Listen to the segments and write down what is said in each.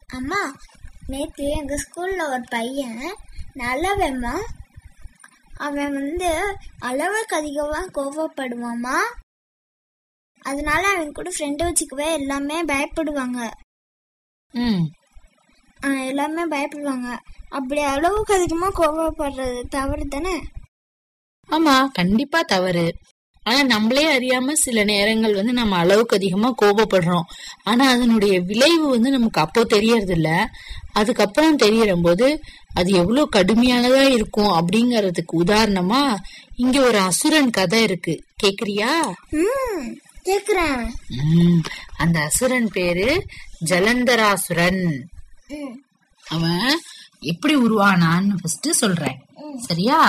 அம்மா நேற்று எங்கள் ஸ்கூலில் ஒரு பையன் நல்லவன்மா அவன் வந்து அளவுக்கு அதிகமாக கோவப்படுவாமா அதனால அவன் கூட ஃப்ரெண்டு வச்சுக்கவே எல்லாமே பயப்படுவாங்க ம் ஆஹ் எல்லாமே பயப்படுவாங்க அப்படி அளவுக்கு அதிகமாக கோவப்படுறது தவறு தானே ஆமா கண்டிப்பா தவறு ஆனா நம்மளே அறியாம சில நேரங்கள் வந்து நம்ம அளவுக்கு அதிகமா கோபப்படுறோம் ஆனா அதனுடைய விளைவு வந்து நமக்கு அப்போ தெரியறது இல்ல அதுக்கப்புறம் தெரியற போது அது எவ்வளவு கடுமையானதா இருக்கும் அப்படிங்கறதுக்கு உதாரணமா இங்க ஒரு அசுரன் கதை இருக்கு கேக்குறியா ம் கேட்குறேன் ம், அந்த அசுரன் பேரு ஜலந்தராசுரன் ம் அவன் எப்படி உருவானான்னு ஃபர்ஸ்ட் சொல்றேன் சரியா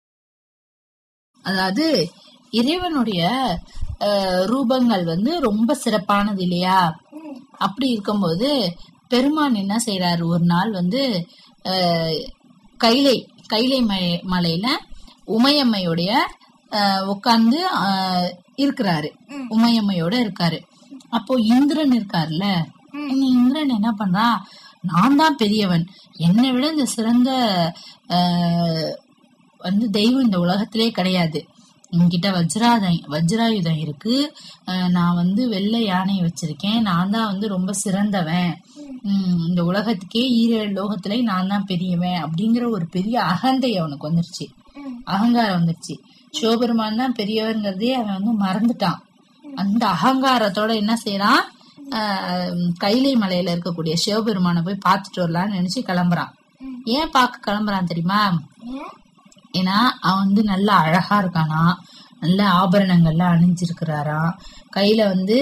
அதாவது இறைவனுடைய அஹ், ரூபங்கள் வந்து ரொம்ப சிறப்பானது இல்லையா அப்படி இருக்கும்போது பெருமான் என்ன செய்யறாரு ஒரு நாள் வந்து அஹ், கைலை கைலை மலை மலையில உமையம்மையுடைய உட்கார்ந்து இருக்கிறாரு உமையம்மையோட இருக்காரு அப்போ இந்திரன் இருக்காருல்ல இந்த இந்திரன் என்ன பண்றான் நான் தான் பெரியவன் என்னை விட இந்த சிறந்த அஹ், வந்து தெய்வம் இந்த உலகத்திலே கிடையாது என்கிட்ட வஜ்ராயுதம் வஜ்ராயுதம் இருக்கு அஹ், நான் வந்து வெள்ளை யானையை வச்சிருக்கேன் நான் தான் வந்து ரொம்ப சிறந்தவன் உம், இந்த உலகத்துக்கே ஈரேழு லோகத்திலே நான் தான் பெரியவன் அப்படிங்கிற ஒரு பெரிய அகந்தை அவனுக்கு வந்துருச்சு அகங்காரம் வந்துருச்சு சிவபெருமான் தான் பெரியவர்ங்கிறதே அவன் வந்து மறந்துட்டான் அந்த அகங்காரத்தோட என்ன செய்யறான் ஆஹ் கைலை மலையில இருக்கக்கூடிய சிவபெருமானை போய் பார்த்துட்டு வரலாம்னு நினைச்சு கிளம்புறான் ஏன் பார்க்க கிளம்புறான் தெரியுமா ஏன்னா அவன் வந்து நல்லா அழகா இருக்கானா நல்ல ஆபரணங்கள்லாம் அணிஞ்சிருக்கிறாராம் கையில வந்து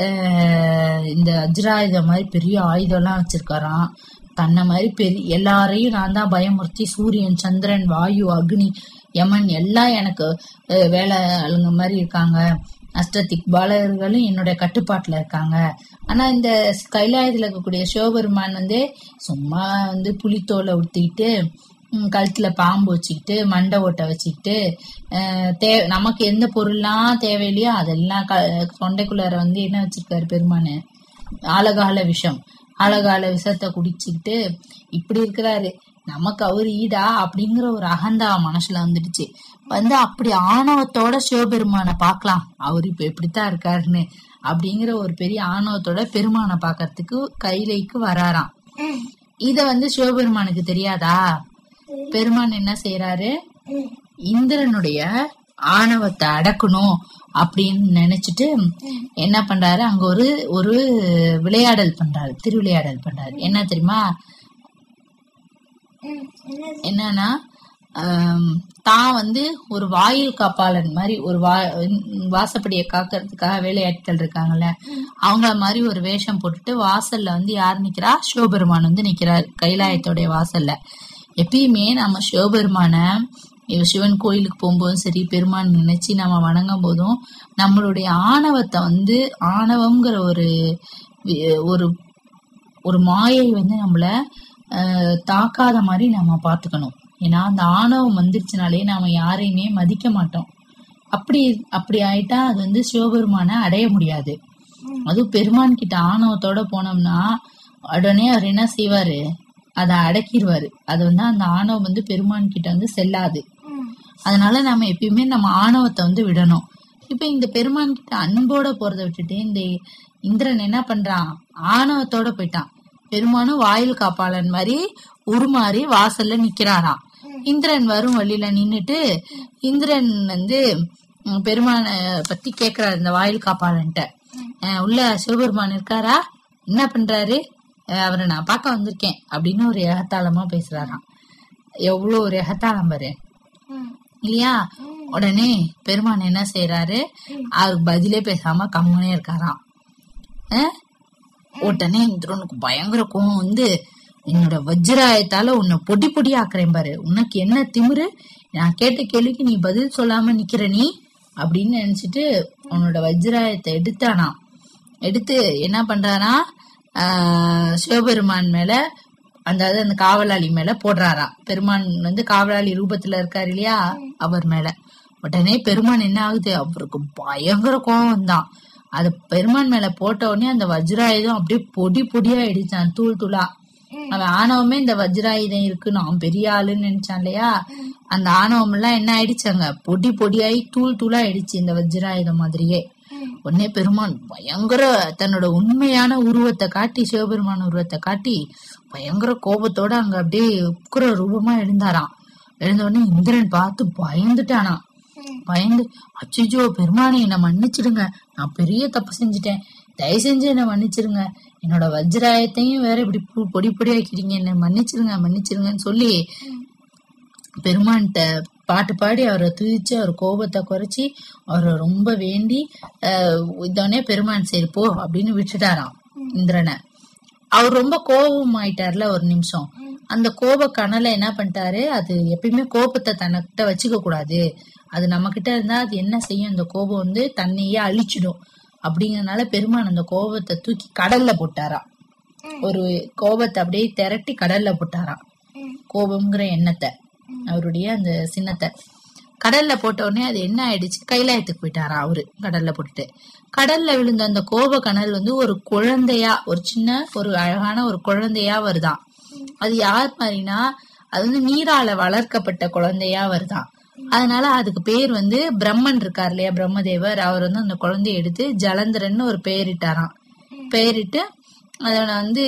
ஆஹ் இந்த அஜ்ராயுதம் மாதிரி பெரிய ஆயுதம்லாம் வச்சிருக்காராம் தன்னை மாதிரி பெரிய எல்லாரையும் நான் தான் பயமுறுத்தி சூரியன் சந்திரன் வாயு அக்னி யமன் எல்லாம் எனக்கு ஆஹ் வேலை ஆளுங்க மாதிரி இருக்காங்க அஷ்டதிக் பாலகர்களும் என்னுடைய கட்டுப்பாட்டுல இருக்காங்க ஆனா இந்த கைலாயத்துல இருக்கக்கூடிய சிவபெருமான் வந்து சும்மா வந்து புலித்தோலை உடுத்திக்கிட்டு ம், கழுத்துல பாம்பு வச்சுக்கிட்டு மண்டை ஓட்டை வச்சுக்கிட்டு அஹ், தே நமக்கு எந்த பொருள்லாம் தேவையில்லையோ அதெல்லாம் க தொண்டைக்குள்ளார வந்து என்ன வச்சிருக்காரு பெருமானு ஆலகால விஷம் ஆலகால விஷத்தை குடிச்சுக்கிட்டு இப்படி இருக்கிறாரு நமக்கு அவர் ஈடா அப்படிங்கிற ஒரு அகந்தா மனசுல வந்துடுச்சு வந்து அப்படி ஆணவத்தோட சிவபெருமானை பார்க்கலாம் அவர் இப்ப எப்படித்தான் இருக்காருன்னு அப்படிங்கிற ஒரு பெரிய ஆணவத்தோட பெருமானை பார்க்கறதுக்கு கைலைக்கு வராராம் இத வந்து சிவபெருமானுக்கு தெரியாதா பெருமான் என்ன செய்யறாரு இந்திரனுடைய ஆணவத்தை அடக்கணும் அப்படின்னு நினைச்சிட்டு என்ன பண்றாரு அங்க ஒரு ஒரு விளையாடல் பண்றாரு திருவிளையாடல் பண்றாரு என்ன தெரியுமா என்னன்னா ஆம், தான் வந்து ஒரு வாயில் காப்பாளன் மாதிரி ஒரு வா வாசப்படியை காக்கிறதுக்காக வேலையாட்கள் இருக்காங்கல்ல அவங்கள மாதிரி ஒரு வேஷம் போட்டுட்டு வாசல்ல வந்து யார் நிக்கிறா சிவபெருமான் வந்து நிக்கிறார் கைலாயத்தோடைய வாசல்ல எப்பயுமே நம்ம சிவபெருமான சிவன் கோயிலுக்கு போகும்போதும் சரி பெருமான் நினைச்சு நம்ம வணங்கும் போதும் நம்மளுடைய ஆணவத்தை வந்து ஆணவம்ங்கிற ஒரு வி- ஒரு ஒரு மாயை வந்து நம்மள அஹ், தாக்காத மாதிரி நம்ம பார்த்துக்கணும் ஏன்னா அந்த ஆணவம் வந்துருச்சுனாலே நாம யாரையுமே மதிக்க மாட்டோம் அப்படி அப்படி ஆயிட்டா அது வந்து சிவபெருமானை அடைய முடியாது அதுவும் பெருமான் கிட்ட ஆணவத்தோட போனோம்னா உடனே அவர் என்ன செய்வாரு அதை அடக்கிடுவாரு அது வந்து அந்த ஆணவம் வந்து பெருமான் கிட்ட வந்து செல்லாது அதனால நம்ம எப்பயுமே நம்ம ஆணவத்தை வந்து விடணும் இப்ப இந்த பெருமான் கிட்ட அன்போட போறதை விட்டுட்டு இந்த இந்திரன் என்ன பண்றான் ஆணவத்தோட போயிட்டான் பெருமானும் வாயில் காப்பாளன் மாதிரி உருமாறி வாசல்ல நிக்கிறாராம் இந்திரன் வரும் வழியில நின்னுட்டு இந்திரன் வந்து உம், பெருமானை பத்தி கேக்குறாரு இந்த வாயில் காப்பாளன்ட்ட அஹ், உள்ள சிவபெருமான் இருக்காரா என்ன பண்றாரு அஹ், அவரை நான் பார்க்க வந்திருக்கேன் அப்படின்னு ஒரு எகத்தாளமா பேசுறாராம் எவ்வளவு ஒரு எகத்தாளம் பாரு இல்லையா உடனே பெருமான் என்ன செய்யறாரு அவருக்கு பதிலே பேசாம கம்முனே இருக்காராம் அஹ்? உடனே இந்திரனுக்கு பயங்கர கோவம் வந்து என்னோட வஜ்ராயத்தால உன்னை பொடி பொடி ஆக்குறேன் பாரு உனக்கு என்ன திமிரு நான் கேட்ட கேள்விக்கு நீ பதில் சொல்லாம நிக்கிற நீ அப்படின்னு நினைச்சிட்டு உன்னோட வஜ்ராயத்தை எடுத்தானாம் எடுத்து என்ன பண்றாரா ஆஹ் சிவபெருமான் மேல அந்த அதாவது அந்த காவலாளி மேல போடுறாராம் பெருமான் வந்து காவலாளி ரூபத்துல இருக்காரு இல்லையா அவர் மேல உடனே பெருமான் என்ன ஆகுது அவருக்கு பயங்கர கோவம் தான் அது பெருமான் மேல போட்ட உடனே அந்த வஜ்ராயுதம் அப்படியே பொடி பொடியா ஆயிடுச்சான் தூள் தூளா அவன் ஆணவமே இந்த வஜ்ராயுதம் இருக்குன்னு அவன் பெரிய ஆளுன்னு நினைச்சான் இல்லையா அந்த ஆணவம் எல்லாம் என்ன ஆயிடுச்சாங்க பொடி பொடியாயி தூள் தூளா ஆயிடுச்சு இந்த வஜ்ராயுதம் மாதிரியே உடனே பெருமான் பயங்கர தன்னோட உண்மையான உருவத்தை காட்டி சிவபெருமான் உருவத்தை காட்டி பயங்கர கோபத்தோட அங்க அப்படியே உக்கிர ரூபமா எழுந்தாராம் எழுந்த உடனே இந்திரன் பார்த்து பயந்துட்டானாம் பயந்து அச்சுஜோ பெருமானே என்னை மன்னிச்சிடுங்க நான் பெரிய தப்பு செஞ்சுட்டேன் தயவு செஞ்சு என்னை மன்னிச்சிருங்க என்னோட வஜ்ராயத்தையும் வேற இப்படி பொ- பொடி பொடி ஆக்கிட்டீங்க என்னை மன்னிச்சிருங்க மன்னிச்சிருங்கன்னு சொல்லி பெருமான்கிட்ட பாட்டு பாடி அவரை துதிச்சு அவர் கோபத்தை குறைச்சி அவரை ரொம்ப வேண்டி ஆஹ் இதோடனே பெருமான் சரி போ அப்படின்னு விட்டுட்டாராம் இந்திரனை அவர் ரொம்ப கோபம் ஆயிட்டார்ல ஒரு நிமிஷம் அந்த கோப கனலை என்ன பண்ணிட்டாரு அது எப்பயுமே கோபத்தை தன்கிட்ட வச்சுக்க கூடாது அது நம்ம கிட்ட இருந்தா அது என்ன செய்யும் அந்த கோபம் வந்து தன்னையே அழிச்சிடும் அப்படிங்கறதுனால பெருமான் அந்த கோபத்தை தூக்கி கடல்ல போட்டாராம் ஒரு கோபத்தை அப்படியே திரட்டி கடல்ல போட்டாராம் கோபம்ங்கிற எண்ணத்தை அவருடைய அந்த சின்னத்தை கடல்ல போட்ட உடனே அது என்ன ஆயிடுச்சு கைலாயத்துக்கு போயிட்டாரா அவரு கடல்ல போட்டுட்டு கடல்ல விழுந்த அந்த கோப கனல் வந்து ஒரு குழந்தையா ஒரு சின்ன ஒரு அழகான ஒரு குழந்தையா வருதாம் அது யார் மாதிரினா அது வந்து நீரால வளர்க்கப்பட்ட குழந்தையா வருதாம் அதனால அதுக்கு பேர் வந்து பிரம்மன் இருக்கார் இல்லையா பிரம்மதேவர் அவர் வந்து அந்த குழந்தைய எடுத்து ஜலந்தரன்னு ஒரு பெயரிட்டாராம் பெயரிட்டு அதை வந்து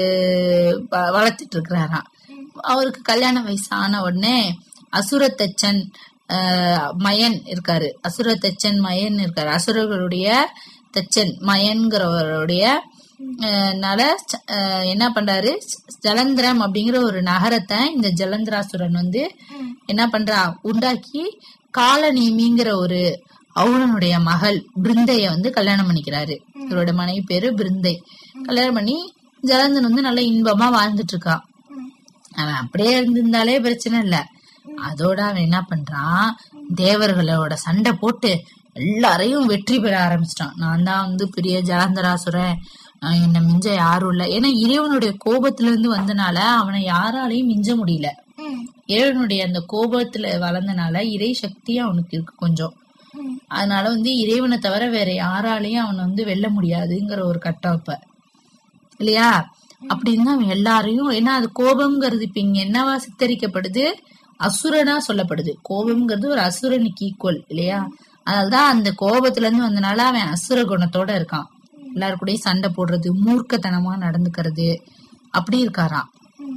வ- வளர்த்துட்டு இருக்கிறாராம் அவருக்கு கல்யாண வயசு ஆன உடனே அசுரத்தச்சன் ஆஹ், மயன் இருக்காரு அசுரத்தச்சன் மயன் இருக்காரு அசுரர்களுடைய தச்சன் மயன்கிறவருடைய ஆஹ், னால ச- ஆஹ், என்ன பண்றாரு ஜலந்திரம் அப்படிங்கிற ஒரு நகரத்தை இந்த ஜலந்திராசுரன் வந்து என்ன பண்றா உண்டாக்கி காலநேமிங்கிற ஒரு அவுணனுடைய மகள் பிருந்தைய வந்து கல்யாணம் பண்ணிக்கிறாரு இவரோட மனைவி பேரு பிருந்தை கல்யாணம் பண்ணி ஜலந்தன் வந்து நல்ல இன்பமா வாழ்ந்துட்டு இருக்கான் அவன் அப்படியே இருந்திருந்தாலே பிரச்சனை இல்ல அதோட அவன் என்ன பண்றான் தேவர்களோட சண்டை போட்டு எல்லாரையும் வெற்றி பெற ஆரம்பிச்சிட்டான் நான் தான் வந்து பெரிய ஜலந்தராசுரன் நான் என்ன மிஞ்ச யாரும் இல்ல ஏன்னா இறைவனுடைய கோபத்துல இருந்து வந்தனால அவனை யாராலையும் மிஞ்ச முடியல இறைவனுடைய அந்த கோபத்துல வளர்ந்தனால இறை சக்தி அவனுக்கு இருக்கு கொஞ்சம் அதனால வந்து இறைவனை தவிர வேற யாராலையும் அவனை வந்து வெல்ல முடியாதுங்கிற ஒரு கட்டம் இப்ப இல்லையா அப்படின்னு அவன் எல்லாரையும் ஏன்னா அது கோபம்ங்கிறது இப்ப இங்க என்னவா சித்தரிக்கப்படுது அசுரனா சொல்லப்படுது கோபம்ங்கிறது ஒரு அசுரனுக்கு ஈக்குவல் இல்லையா அதனாலதான் அந்த கோபத்துல இருந்து வந்தனால அவன் அசுர குணத்தோட இருக்கான் எல்லாரு கூடயும் சண்டை போடுறது மூர்க்கத்தனமா நடந்துக்கிறது அப்படி இருக்காராம்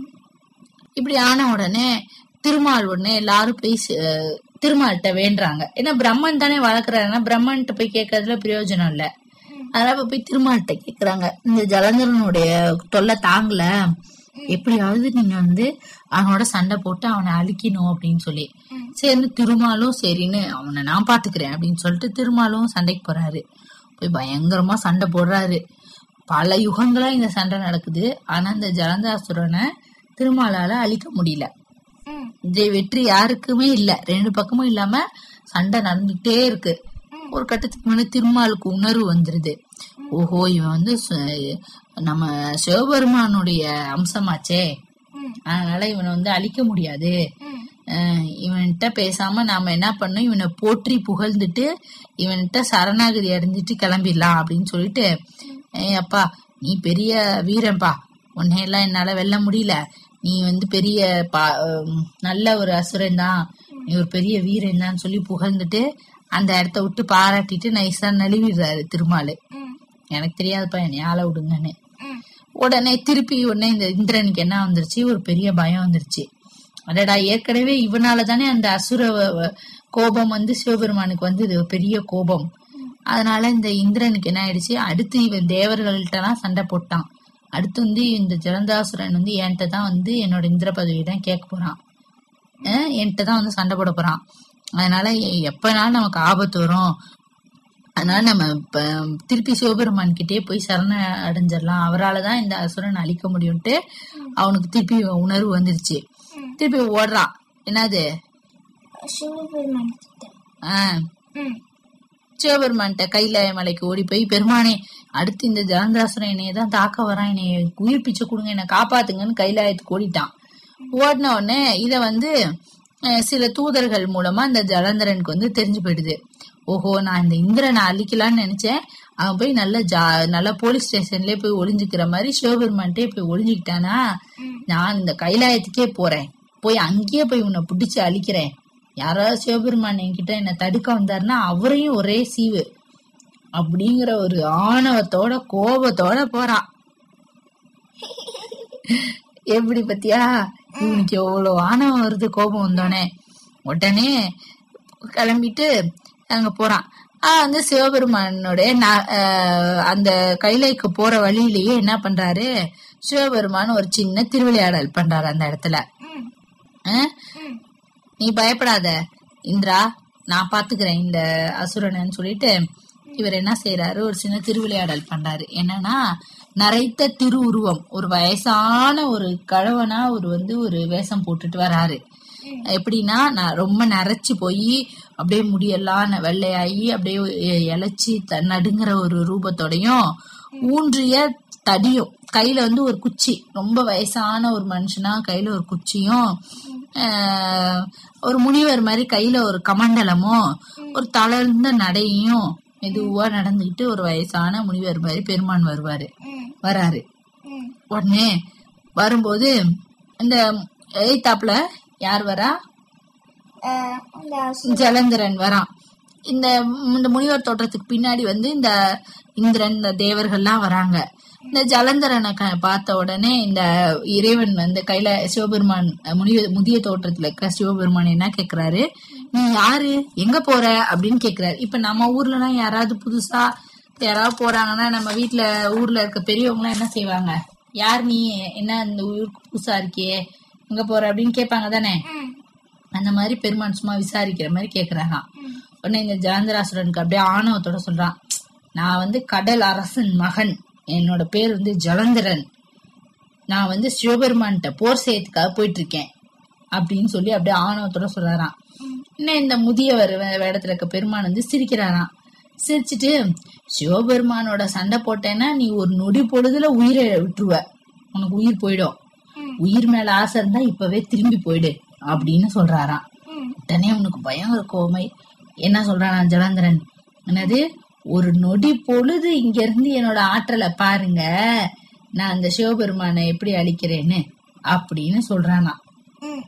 இப்படி ஆன உடனே திருமால் உடனே எல்லாரும் போய் சி- அஹ் திருமால்கிட்ட வேண்டுறாங்க ஏன்னா பிரம்மன் தானே வளர்க்குறாருன்னா பிரம்மன்ட்ட போய் கேட்கறதுல பிரயோஜனம் இல்ல அதனால இப்ப போய் திருமால்கிட்ட கேக்குறாங்க இந்த ஜலந்தரனுடைய தொல்லை தாங்கல எப்படியாவது நீங்க வந்து அவனோட சண்டை போட்டு அவனை அழிக்கணும் அப்படின்னு சொல்லி சரின்னு திருமாலும் சரின்னு அவனை நான் பாத்துக்கிறேன் அப்படின்னு சொல்லிட்டு திருமாலும் சண்டைக்கு போறாரு போய் பயங்கரமா சண்டை போடுறாரு பல யுகங்களா இந்த சண்டை நடக்குது ஆனா இந்த ஜலந்தாசுரனை திருமாலால அழிக்க முடியல இந்த வெற்றி யாருக்குமே இல்ல ரெண்டு பக்கமும் இல்லாம சண்டை நடந்துட்டே இருக்கு ஒரு கட்டத்துக்கு மேல திருமாலுக்கு உணர்வு வந்துருது ஓஹோ இவன் வந்து சு- நம்ம சிவபெருமானுடைய அம்சமாச்சே அதனால இவனை வந்து அழிக்க முடியாது அஹ் இவன்கிட்ட பேசாம நாம என்ன பண்ணோம் இவனை போற்றி புகழ்ந்துட்டு இவன்கிட்ட சரணாகதி அடைஞ்சிட்டு கிளம்பிடலாம் அப்படின்னு சொல்லிட்டு ஏய் அப்பா நீ பெரிய வீரன்பா உன்னையெல்லாம் என்னால வெல்ல முடியல நீ வந்து பெரிய பா ஹம், நல்ல ஒரு அசுரன் தான் நீ ஒரு பெரிய வீரன் தான் சொல்லி புகழ்ந்துட்டு அந்த இடத்த விட்டு பாராட்டிட்டு நைஸா நழுவிடுறாரு திருமாலு எனக்கு தெரியாதுப்பா என்னை ஆள விடுங்கன்னு உடனே திருப்பி உடனே இந்த இந்திரனுக்கு என்ன வந்துருச்சு ஒரு பெரிய பயம் வந்துருச்சு அடடா ஏற்கனவே இவனால தானே அந்த அசுர வ- வ- கோபம் வந்து சிவபெருமானுக்கு வந்து இது ஒரு பெரிய கோபம் அதனால இந்த இந்திரனுக்கு என்ன ஆயிடுச்சு அடுத்து இவன் தேவர்கள்ட்டலாம் சண்டை போட்டான் அடுத்து வந்து இந்த ஜலந்தாசுரன் வந்து என்கிட்ட தான் வந்து என்னோட இந்திர பதவி தான் கேட்க போறான் அஹ் என்கிட்ட தான் வந்து சண்டை போட போறான் அதனால எ- எப்பனாலும் நமக்கு ஆபத்து வரும் அதனால நம்ம இப்ப திருப்பி சிவபெருமான் கிட்டே போய் சரண அடைஞ்சிடலாம் அவரால தான் இந்த அசுரன் அழிக்க முடியும்ட்டு அவனுக்கு திருப்பி உணர்வு வந்துருச்சு திருப்பி ஓடுறான் என்னது சிவபெருமான் கிட்ட ஆஹ் ம் சிவபெருமான்கிட்ட கைலாய மலைக்கு ஓடி போய் பெருமானே அடுத்து இந்த ஜலந்தாசுரன் என்னைய தான் தாக்க வரான் என்னைய உயிர் பிச்சை கொடுங்க என்னை காப்பாத்துங்கன்னு கைலாயத்துக்கு ஓடிட்டான் ஓடின உடனே இத வந்து அஹ், சில தூதர்கள் மூலமா இந்த ஜலந்தரனுக்கு வந்து தெரிஞ்சு போயிடுது ஓஹோ நான் இந்த இந்திரனை அழிக்கலாம்னு நினைச்சேன் அவன் போய் நல்ல ஜா நல்ல போலீஸ் ஸ்டேஷன்லயே போய் ஒளிஞ்சுக்கிற மாதிரி சிவபெருமான்ட்டே போய் ஒளிஞ்சுக்கிட்டானா நான் இந்த கைலாயத்துக்கே போறேன் போய் அங்கேயே போய் உன்னை பிடிச்சு அழிக்கிறேன் யாராவது சிவபெருமான் என்கிட்ட என்ன தடுக்க வந்தாருன்னா அவரையும் ஒரே சீவு அப்படிங்கிற ஒரு ஆணவத்தோட கோபத்தோட போறான் எப்படி பத்தியா இவனுக்கு எவ்வளவு ஆணவம் வருது கோபம் வந்தோடனே உடனே கிளம்பிட்டு அங்க போறான் ஆஹ் வந்து சிவபெருமானுடைய ந- ஆஹ் அந்த கைலைக்கு போற வழியிலேயே என்ன பண்றாரு சிவபெருமான் ஒரு சின்ன திருவிளையாடல் பண்றாரு அந்த இடத்துல ஆஹ் நீ பயப்படாத இந்திரா நான் பாத்துக்கிறேன் இந்த அசுரனன்னு சொல்லிட்டு இவர் என்ன செய்யறாரு ஒரு சின்ன திருவிளையாடல் பண்றாரு என்னன்னா நரைத்த திருவுருவம் ஒரு வயசான ஒரு கழவனா ஒரு வந்து ஒரு வேஷம் போட்டுட்டு வராரு எப்படின்னா நான் ரொம்ப நரைச்சு போய் அப்படியே முடியெல்லாம் ந- வெள்ளையாகி அப்படியே எ- இளைச்சி த- நடுங்குற ஒரு ரூபத்தோடையும் ஊன்றிய தடியும் கையில வந்து ஒரு குச்சி ரொம்ப வயசான ஒரு மனுஷனா கையில ஒரு குச்சியும் ஆஹ், ஒரு முனிவர் மாதிரி கையில ஒரு கமண்டலமும் ஒரு தளர்ந்த நடையும் மெதுவா நடந்துகிட்டு ஒரு வயசான முனிவர் மாதிரி பெருமான் வருவாரு வராரு உடனே வரும்போது இந்த எழுத்தாப்புல யார் வரா இந்த அசு- ஜலந்திரன் வரான் இந்த இந்த முனிவர் தோற்றத்துக்கு பின்னாடி வந்து இந்த இந்திரன் இந்த தேவர்கள்லாம் வராங்க இந்த ஜலந்தரனை க- பார்த்த உடனே இந்த இறைவன் வந்து கையில சிவபெருமான் முனிய முதிய தோற்றத்துல இருக்க சிவபெருமான் என்ன கேக்குறாரு நீ யாரு எங்க போற அப்படின்னு கேக்குறாரு இப்ப நம்ம ஊர்ல எல்லாம் யாராவது புதுசா யாராவது போறாங்கன்னா நம்ம வீட்ல ஊர்ல இருக்க பெரியவங்க எல்லாம் என்ன செய்வாங்க யார் நீ என்ன இந்த ஊருக்கு புதுசா இருக்கியே எங்க போற அப்படின்னு கேட்பாங்க தானே ம், அந்த மாதிரி பெருமான் சும்மா விசாரிக்கிற மாதிரி கேக்குறாங்க உடனே இந்த ஜலந்தராசுரனுக்கு அப்படியே ஆணவத்தோட சொல்றான் நான் வந்து கடல் அரசன் மகன் என்னோட பேர் வந்து ஜலந்தரன் நான் வந்து சிவபெருமான்கிட்ட போர் செய்யறதுக்காக போயிட்டு இருக்கேன் அப்படின்னு சொல்லி அப்படியே ஆணவத்தோட சொல்றாராம் இன்னும் இந்த முதியவர் வே- வேடத்துல இருக்க பெருமான் வந்து சிரிக்கிறாராம் சிரிச்சிட்டு சிவபெருமானோட சண்டை போட்டேன்னா நீ ஒரு நொடி பொழுதுல உயிரை விட்டுருவ உனக்கு உயிர் போயிடும் உயிர் மேல ஆசை இருந்தா இப்பவே திரும்பி போயிடு அப்படின்னு சொல்றாராம் ம், உடனே உனக்கு பயங்கர கோமை என்ன சொல்றானா ஜலந்தரன் என்னது ஒரு நொடி பொழுது இங்க இருந்து என்னோட ஆற்றலை பாருங்க நான் அந்த சிவபெருமானை எப்படி அழிக்கிறேன்னு அப்படின்னு சொல்றானா ம்,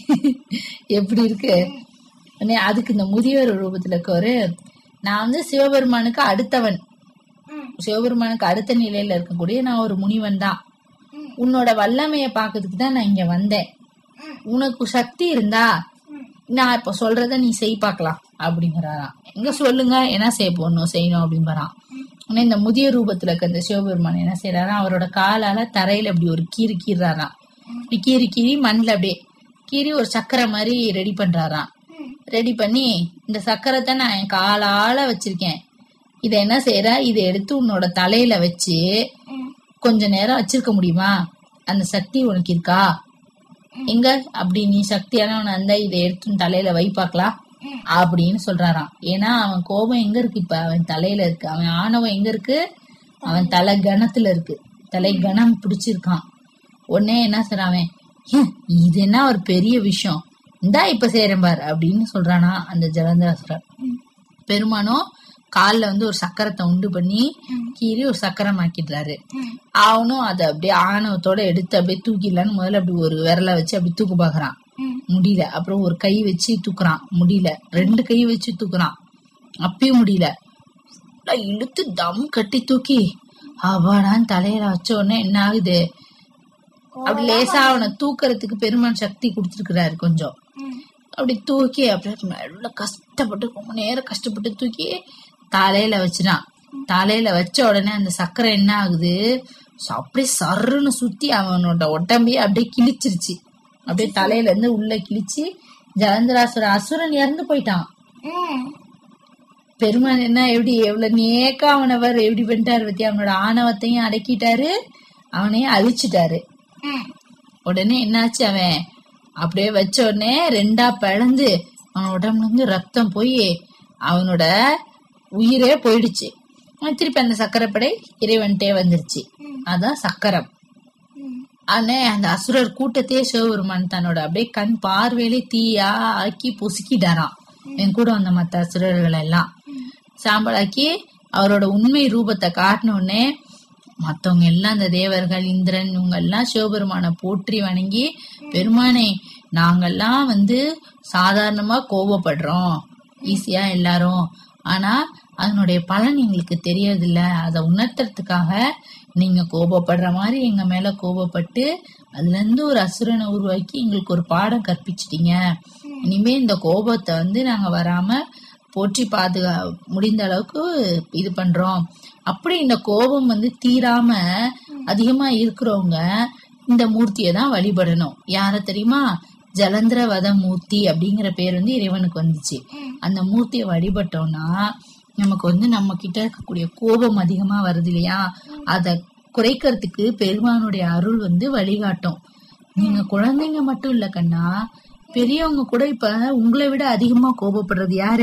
எப்படி இருக்கு உடனே அதுக்கு இந்த முதியோர் ரூபத்துல இருக்கவரு நான் வந்து சிவபெருமானுக்கு அடுத்தவன் ம், சிவபெருமானுக்கு அடுத்த நிலையில இருக்கக்கூடிய நான் ஒரு முனிவன் தான் ம். உன்னோட வல்லமைய பாக்கிறதுக்கு தான் நான் இங்க வந்தேன் ம். உனக்கு சக்தி இருந்தா ம். நான் இப்ப சொல்றத நீ செய் பார்க்கலாம் அப்படிங்கிறாராம் எங்க சொல்லுங்க என்ன செய்ய போடணும் செய்யணும் அப்படிங்கிறான் ஆனா இந்த முதிய ரூபத்துல இருக்க இந்த சிவபெருமான் என்ன செய்யறாராம் அவரோட காலால தரையில அப்படி ஒரு கீறு கீறாராம் இப்படி கீறி கீறி மண்ணில் அப்படியே கீறி ஒரு சக்கரை மாதிரி ரெடி பண்றாராம் ரெடி பண்ணி இந்த சக்கரத்தை நான் என் காலால வச்சிருக்கேன் இதை என்ன செய்யற இதை எடுத்து உன்னோட தலையில வச்சு ம், கொஞ்ச நேரம் வச்சிருக்க முடியுமா அந்த சக்தி உனக்கு இருக்கா எங்க அப்படி நீ சக்தியானவன் அந்த இதை எடுத்து உன் தலையில வை பார்க்கலாம் ம். அப்படின்னு சொல்றாராம் ஏன்னா அவன் கோபம் எங்க இருக்கு இப்ப அவன் தலையில இருக்கு அவன் ஆணவம் எங்க இருக்கு அவன் தலை கணத்துல இருக்கு தலை கணம் பிடிச்சிருக்கான் உடனே என்ன சொல்றான் அவன் "ஹம், இது என்ன ஒரு பெரிய விஷயம் இந்தா இப்ப செய்யறேன் பாரு அப்படின்னு சொல்றானா அந்த ஜலந்தராசுரன் பெருமானும் கால்ல வந்து ஒரு சக்கரத்தை உண்டு பண்ணி கீறி ஒரு சக்கரம் ஆக்கிடுறாரு ம். அவனும் அதை அப்படியே ஆணவத்தோட எடுத்து அப்படியே தூக்கிடலான்னு முதல்ல அப்படி ஒரு விரலை வச்சு அப்படி தூக்க பாக்குறான் ம். முடியல அப்புறம் ஒரு கை வச்சு தூக்குறான் முடியல ரெண்டு கை வச்சு தூக்குறான் அப்பயும் முடியல நல்லா இழுத்து தம் கட்டி தூக்கி அவாடான்னு தலையில வச்ச உடனே என்ன ஆகுது அப்படி லேசா அவனை தூக்கறதுக்கு பெருமான் சக்தி கொடுத்துருக்கிறாரு கொஞ்சம் ம். அப்படி தூக்கி அப்படியே மெல்ல கஷ்டப்பட்டு ரொம்ப நேரம் கஷ்டப்பட்டு தூக்கி தலையில வச்சுட்டான் தலையில வச்ச உடனே அந்த சக்கரை என்ன ஆகுது ச- அப்படியே சர்ருன்னு சுத்தி அவனோட உடம்பையே அப்படியே கிழிச்சிருச்சு அப்படியே தலையில இருந்து உள்ள கிழிச்சு ஜலந்தராசுர அசுரன் இறந்து போயிட்டான் ம். பெருமான் என்ன எப்படி எவ்வளவு நேக்கா அவனவர் எப்படி பண்ணிட்டாரு பத்தி அவனோட ஆணவத்தையும் அடக்கிட்டாரு அவனையும் அழிச்சிட்டாரு ம். உடனே என்னாச்சு அவன் அப்படியே வச்ச உடனே ரெண்டா பிளந்து அவன் உடம்புல இருந்து ரத்தம் போய் அவனோட உயிரே போயிடுச்சு அவன் திருப்பி அந்த சக்கரைப்படை இறைவன்ட்டே வந்துருச்சு அதான் சக்கரம் ம். ஆனா அந்த அசுரர் கூட்டத்தையே சிவபெருமான் தன்னோட அப்படியே கண் பார்வையிலே தீயா ஆக்கி பொசுக்கிட்டாராம் என் கூட வந்த மத்த அசுரர்கள் எல்லாம் சாம்பலாக்கி அவரோட உண்மை ரூபத்தை காட்டின உடனே மத்தவங்க எல்லாம் அந்த தேவர்கள் இந்திரன் இவங்க எல்லாம் சிவபெருமானை போற்றி வணங்கி பெருமானே நாங்கெல்லாம் வந்து சாதாரணமா கோபப்படுறோம் ஈஸியா எல்லாரும் ஆனா அதனுடைய பலன் எங்களுக்கு தெரியறதில்ல அதை உணர்த்துறதுக்காக நீங்க கோபப்படுற மாதிரி எங்க மேல கோபப்பட்டு அதுல இருந்து ஒரு அசுரனை உருவாக்கி எங்களுக்கு ஒரு பாடம் கற்பிச்சிட்டீங்க இனிமே இந்த கோபத்தை வந்து நாங்க வராம போற்றி பாதுகா முடிந்த அளவுக்கு இது பண்றோம் அப்படி இந்த கோபம் வந்து தீராம அதிகமா இருக்கிறவங்க இந்த மூர்த்தியை தான் வழிபடணும் யார தெரியுமா ஜலந்திர வத மூர்த்தி அப்படிங்கிற பேர் வந்து இறைவனுக்கு வந்துச்சு அந்த மூர்த்தியை வழிபட்டோம்னா நமக்கு வந்து நம்ம கிட்ட இருக்கக்கூடிய கோபம் அதிகமா வருது இல்லையா அத குறைக்கிறதுக்கு பெருமானுடைய அருள் வந்து வழிகாட்டும் நீங்க குழந்தைங்க மட்டும் இல்ல கண்ணா பெரியவங்க கூட இப்ப உங்களை விட அதிகமா கோபப்படுறது யாரு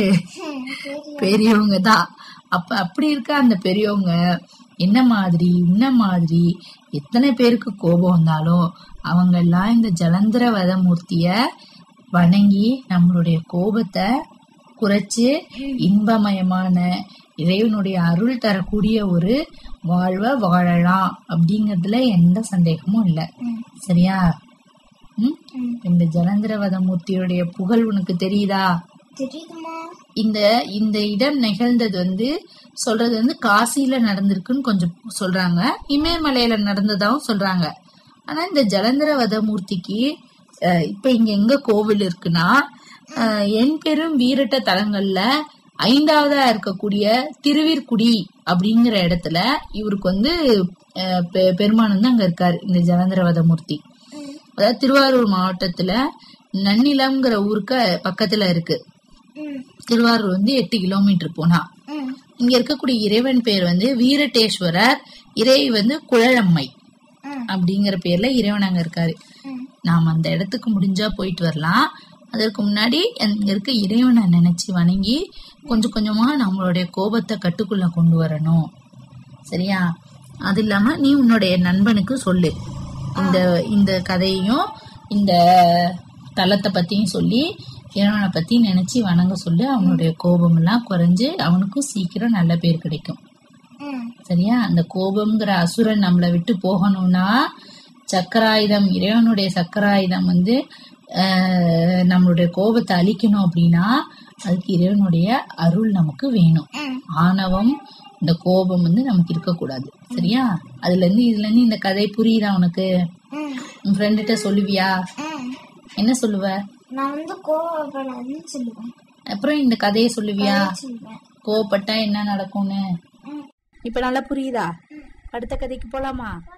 பெரியவங்க தான் அப்ப அப்படி இருக்க அந்த பெரியவங்க என்ன மாதிரி என்ன மாதிரி எத்தனை பேருக்கு கோபம் வந்தாலும் அவங்க எல்லாம் இந்த ஜலந்திர வதமூர்த்திய வணங்கி நம்மளுடைய கோபத்தை குறைச்சு இன்பமயமான இறைவனுடைய அருள் தரக்கூடிய ஒரு வாழ்வை வாழலாம் அப்படிங்கறதுல எந்த சந்தேகமும் இல்ல சரியா ம்? இந்த ஜலந்திரவத மூர்த்தியுடைய புகழ் உனக்கு தெரியுதா தெரியுதுமா இந்த இந்த இடம் நிகழ்ந்தது வந்து சொல்றது வந்து காசியில நடந்திருக்குன்னு கொஞ்சம் சொல்றாங்க இமயமலையில நடந்ததாவும் சொல்றாங்க ஆனா இந்த ஜலந்திரவத மூர்த்திக்கு அஹ், இப்ப இங்க எங்க கோவில் இருக்குன்னா அஹ், என் பெரும் வீரட்ட தலங்கள்ல ஐந்தாவதா இருக்கக்கூடிய திருவிற்குடி அப்படிங்கிற இடத்துல இவருக்கு வந்து அஹ், பெ- பெருமான் வந்து அங்க இருக்காரு இந்த ஜலந்திரவத மூர்த்தி அதாவது திருவாரூர் மாவட்டத்துல நன்னிலம்ங்கிற ஊருக்கு பக்கத்துல இருக்கு ம் திருவாரூர் வந்து எட்டு கிலோமீட்டர் போனா ம் இங்க இருக்கக்கூடிய இறைவன் பேர் வந்து வீரட்டேஸ்வரர் இறை வந்து குழலம்மை ம். அப்படிங்கிற பேர்ல இறைவன் அங்க இருக்காரு ம். நாம அந்த இடத்துக்கு முடிஞ்சா போயிட்டு வரலாம் அதற்கு முன்னாடி அங்க இருக்க இறைவனை நினைச்சு வணங்கி கொஞ்சம் கொஞ்சமா நம்மளுடைய கோபத்தை கட்டுக்குள்ள கொண்டு வரணும் சரியா அது இல்லாம நீ உன்னுடைய நண்பனுக்கு சொல்லு இந்த இந்த கதையையும் இந்த தலத்தை பத்தியும் சொல்லி இறைவனை பத்தி நினைச்சு வணங்க சொல்லு அவனுடைய கோபம் எல்லாம் குறைஞ்சு அவனுக்கும் சீக்கிரம் நல்ல பேர் கிடைக்கும் ம் சரியா அந்த கோபம்ங்கிற அசுரன் நம்மளை விட்டு போகணும்னா சக்கராயுதம் இறைவனுடைய சக்கராயுதம் வந்து ஆஹ், நம்மளுடைய கோபத்தை அழிக்கணும் அப்படின்னா அதுக்கு இறைவனுடைய அருள் நமக்கு வேணும் ம் ஆணவம் இந்த கோபம் வந்து நமக்கு இருக்கக்கூடாது சரியா அதுல இருந்து இதுல இருந்து இந்த கதை புரியுதா உனக்கு ம் உன் ஃப்ரெண்டுகிட்ட சொல்லுவியா ம் என்ன சொல்லுவ நான் வந்து கோவப்படாதுன்னு சொல்லுவேன் அப்புறம் இந்த கதையை சொல்லுவியா சொல்லுவேன் கோவப்பட்டா என்ன நடக்கும்னு ம் இப்ப நல்லா புரியுதா அடுத்த கதைக்கு போலாமா